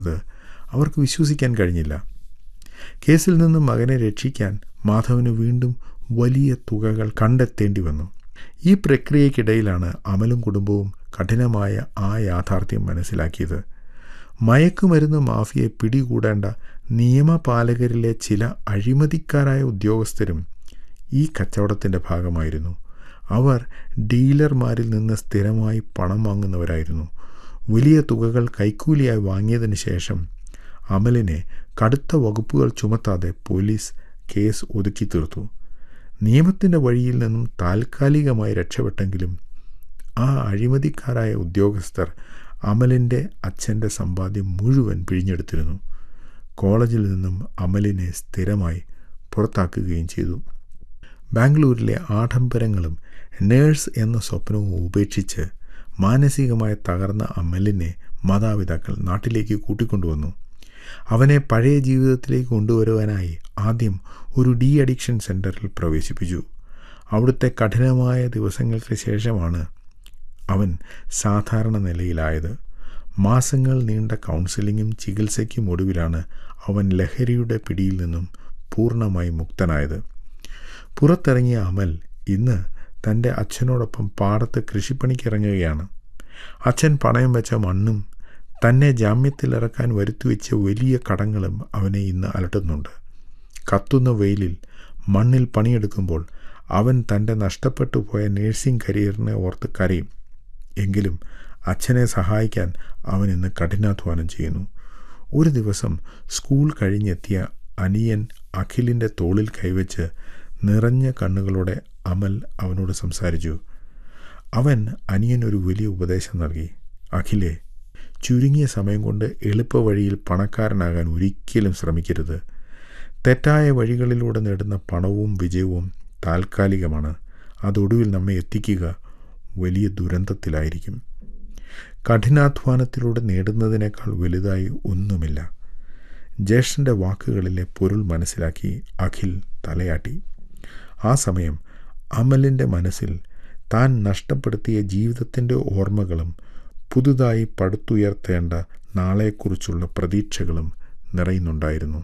അത് അവർക്ക് വിശ്വസിക്കാൻ കഴിഞ്ഞില്ല കേസിൽ നിന്നും മകനെ രക്ഷിക്കാൻ മാധവന് വീണ്ടും വലിയ തുകകൾ കണ്ടെത്തേണ്ടി വന്നു ഈ പ്രക്രിയയ്ക്കിടയിലാണ് അമലും കുടുംബവും കഠിനമായ ആ യാഥാർത്ഥ്യം മനസ്സിലാക്കിയത് മയക്കുമരുന്ന് മാഫിയെ പിടികൂടേണ്ട നിയമപാലകരിലെ ചില അഴിമതിക്കാരായ ഉദ്യോഗസ്ഥരും ഈ കച്ചവടത്തിൻ്റെ ഭാഗമായിരുന്നു അവർ ഡീലർമാരിൽ നിന്ന് സ്ഥിരമായി പണം വാങ്ങുന്നവരായിരുന്നു വലിയ തുകകൾ കൈക്കൂലിയായി വാങ്ങിയതിന് ശേഷം അമലിനെ കടുത്ത വകുപ്പുകൾ ചുമത്താതെ പോലീസ് കേസ് ഒതുക്കി തീർത്തു നിയമത്തിൻ്റെ വഴിയിൽ നിന്നും താൽക്കാലികമായി രക്ഷപ്പെട്ടെങ്കിലും ആ അഴിമതിക്കാരായ ഉദ്യോഗസ്ഥർ അമലിൻ്റെ അച്ഛൻ്റെ സമ്പാദ്യം മുഴുവൻ പിഴിഞ്ഞെടുത്തിരുന്നു കോളേജിൽ നിന്നും അമലിനെ സ്ഥിരമായി പുറത്താക്കുകയും ചെയ്തു ബാംഗ്ലൂരിലെ ആഡംബരങ്ങളും നേഴ്സ് എന്ന സ്വപ്നവും ഉപേക്ഷിച്ച് മാനസികമായി തകർന്ന അമലിനെ മാതാപിതാക്കൾ നാട്ടിലേക്ക് കൂട്ടിക്കൊണ്ടുവന്നു അവനെ പഴയ ജീവിതത്തിലേക്ക് കൊണ്ടുവരുവാനായി ആദ്യം ഒരു ഡി അഡിക്ഷൻ സെൻറ്ററിൽ പ്രവേശിപ്പിച്ചു അവിടുത്തെ കഠിനമായ ദിവസങ്ങൾക്ക് ശേഷമാണ് അവൻ സാധാരണ നിലയിലായത് മാസങ്ങൾ നീണ്ട കൗൺസിലിങ്ങും ചികിത്സയ്ക്കും ഒടുവിലാണ് അവൻ ലഹരിയുടെ പിടിയിൽ നിന്നും പൂർണ്ണമായി മുക്തനായത് പുറത്തിറങ്ങിയ അമൽ ഇന്ന് തൻ്റെ അച്ഛനോടൊപ്പം പാടത്ത് കൃഷിപ്പണിക്കിറങ്ങുകയാണ് അച്ഛൻ പണയം വെച്ച മണ്ണും തന്നെ ജാമ്യത്തിലിറക്കാൻ വരുത്തിവെച്ച വലിയ കടങ്ങളും അവനെ ഇന്ന് അലട്ടുന്നുണ്ട് കത്തുന്ന വെയിലിൽ മണ്ണിൽ പണിയെടുക്കുമ്പോൾ അവൻ തൻ്റെ നഷ്ടപ്പെട്ടു പോയ നേഴ്സിംഗ് കരിയറിനെ ഓർത്ത് കരയും എങ്കിലും അച്ഛനെ സഹായിക്കാൻ അവൻ ഇന്ന് കഠിനാധ്വാനം ചെയ്യുന്നു ഒരു ദിവസം സ്കൂൾ കഴിഞ്ഞെത്തിയ അനിയൻ അഖിലിൻ്റെ തോളിൽ കൈവച്ച് നിറഞ്ഞ കണ്ണുകളോടെ അമൽ അവനോട് സംസാരിച്ചു അവൻ അനിയൻ ഒരു വലിയ ഉപദേശം നൽകി അഖിലെ ചുരുങ്ങിയ സമയം കൊണ്ട് എളുപ്പ വഴിയിൽ പണക്കാരനാകാൻ ഒരിക്കലും ശ്രമിക്കരുത് തെറ്റായ വഴികളിലൂടെ നേടുന്ന പണവും വിജയവും താൽക്കാലികമാണ് അതൊടുവിൽ നമ്മെ എത്തിക്കുക വലിയ ദുരന്തത്തിലായിരിക്കും കഠിനാധ്വാനത്തിലൂടെ നേടുന്നതിനേക്കാൾ വലുതായി ഒന്നുമില്ല ജ്യേഷ്ഠൻ്റെ വാക്കുകളിലെ പൊരുൾ മനസ്സിലാക്കി അഖിൽ തലയാട്ടി ആ സമയം അമലിൻ്റെ മനസ്സിൽ താൻ നഷ്ടപ്പെടുത്തിയ ജീവിതത്തിൻ്റെ ഓർമ്മകളും പുതുതായി പടുത്തുയർത്തേണ്ട നാളെക്കുറിച്ചുള്ള പ്രതീക്ഷകളും നിറയുന്നുണ്ടായിരുന്നു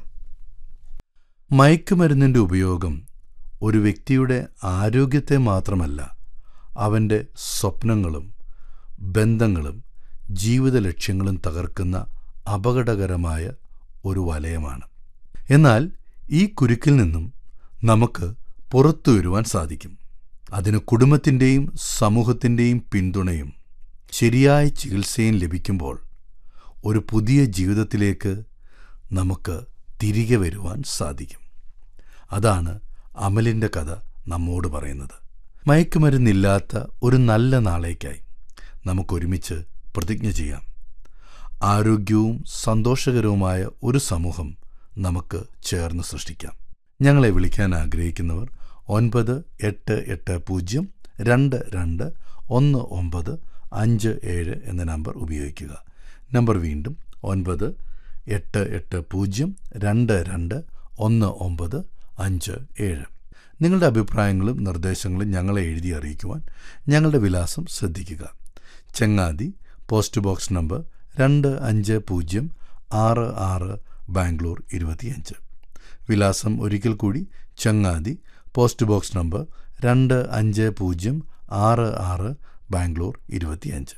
മയക്കുമരുന്നിൻ്റെ ഉപയോഗം ഒരു വ്യക്തിയുടെ ആരോഗ്യത്തെ മാത്രമല്ല അവൻ്റെ സ്വപ്നങ്ങളും ബന്ധങ്ങളും ജീവിത ലക്ഷ്യങ്ങളും തകർക്കുന്ന അപകടകരമായ ഒരു വലയമാണ് എന്നാൽ ഈ കുരുക്കിൽ നിന്നും നമുക്ക് പുറത്തു വരുവാൻ സാധിക്കും അതിന് കുടുംബത്തിൻ്റെയും സമൂഹത്തിൻ്റെയും പിന്തുണയും ശരിയായ ചികിത്സയും ലഭിക്കുമ്പോൾ ഒരു പുതിയ ജീവിതത്തിലേക്ക് നമുക്ക് തിരികെ വരുവാൻ സാധിക്കും അതാണ് അമലിൻ്റെ കഥ നമ്മോട് പറയുന്നത് മയക്കുമരുന്നില്ലാത്ത ഒരു നല്ല നാളേക്കായി നമുക്കൊരുമിച്ച് പ്രതിജ്ഞ ചെയ്യാം ആരോഗ്യവും സന്തോഷകരവുമായ ഒരു സമൂഹം നമുക്ക് ചേർന്ന് സൃഷ്ടിക്കാം ഞങ്ങളെ വിളിക്കാൻ ആഗ്രഹിക്കുന്നവർ ഒൻപത് എട്ട് എട്ട് പൂജ്യം രണ്ട് രണ്ട് ഒന്ന് ഒമ്പത് അഞ്ച് ഏഴ് എന്ന നമ്പർ ഉപയോഗിക്കുക നമ്പർ വീണ്ടും ഒൻപത് എട്ട് എട്ട് പൂജ്യം രണ്ട് രണ്ട് ഒന്ന് ഒമ്പത് അഞ്ച് ഏഴ് നിങ്ങളുടെ അഭിപ്രായങ്ങളും നിർദ്ദേശങ്ങളും ഞങ്ങളെ എഴുതി അറിയിക്കുവാൻ ഞങ്ങളുടെ വിലാസം ശ്രദ്ധിക്കുക ചെങ്ങാതി പോസ്റ്റ് ബോക്സ് നമ്പർ രണ്ട് അഞ്ച് പൂജ്യം ആറ് ആറ് ബാംഗ്ലൂർ ഇരുപത്തിയഞ്ച് വിലാസം ഒരിക്കൽ കൂടി ചങ്ങാതി പോസ്റ്റ് ബോക്സ് നമ്പർ രണ്ട് അഞ്ച് പൂജ്യം ആറ് ആറ് ബാംഗ്ലൂർ ഇരുപത്തിയഞ്ച്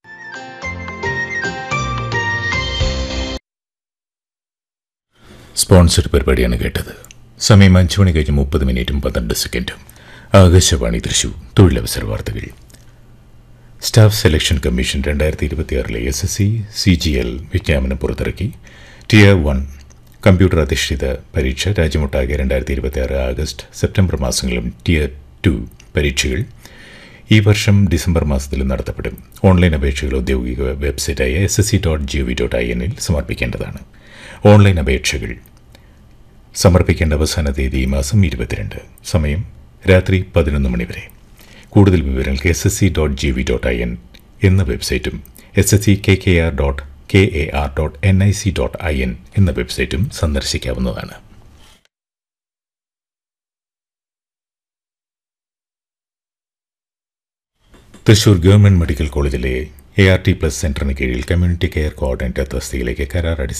സ്പോൺസർഡ് പരിപാടിയാണ് കേട്ടത് സമയം അഞ്ചു മണി കഴിഞ്ഞ് മുപ്പത് മിനിറ്റും പന്ത്രണ്ട് സെക്കൻഡും ആകാശവാണി തൃശൂർ തൊഴിലവസര വാർത്തകൾ സ്റ്റാഫ് സെലക്ഷൻ കമ്മീഷൻ രണ്ടായിരത്തി ഇരുപത്തിയാറിലെ S S C C G L വിജ്ഞാപനം പുറത്തിറക്കി ടിയർ വൺ കമ്പ്യൂട്ടർ അധിഷ്ഠിത പരീക്ഷ രാജ്യമൊട്ടാകെ രണ്ടായിരത്തി ഇരുപത്തിയാറ് ആഗസ്റ്റ് സെപ്റ്റംബർ മാസങ്ങളിലും ടിയർ ടു പരീക്ഷകൾ ഈ വർഷം ഡിസംബർ മാസത്തിലും നടത്തപ്പെടും ഓൺലൈൻ അപേക്ഷകൾ ഔദ്യോഗിക വെബ്സൈറ്റായ S S C dot G O V dot I എന്നിൽ സമർപ്പിക്കേണ്ടതാണ് ഓൺലൈൻ അപേക്ഷകൾ സമർപ്പിക്കേണ്ട അവസാന തീയതി ഈ മാസം ഇരുപത്തിരണ്ട് സമയം രാത്രി പതിനൊന്ന് മണിവരെ കൂടുതൽ വിവരങ്ങൾക്ക് S S C dot G V dot I N എന്ന വെബ്സൈറ്റും S S C K K R dot K A R dot N I C dot I N എന്ന വെബ്സൈറ്റും സന്ദർശിക്കാവുന്നതാണ് തൃശൂർ ഗവൺമെന്റ് മെഡിക്കൽ കോളേജിലെ എ ആർ ടി പ്ലസ് സെന്ററിന് കീഴിൽ community care coordinator തസ്തികയിലേക്ക് കരാർ അടിസ്ഥാന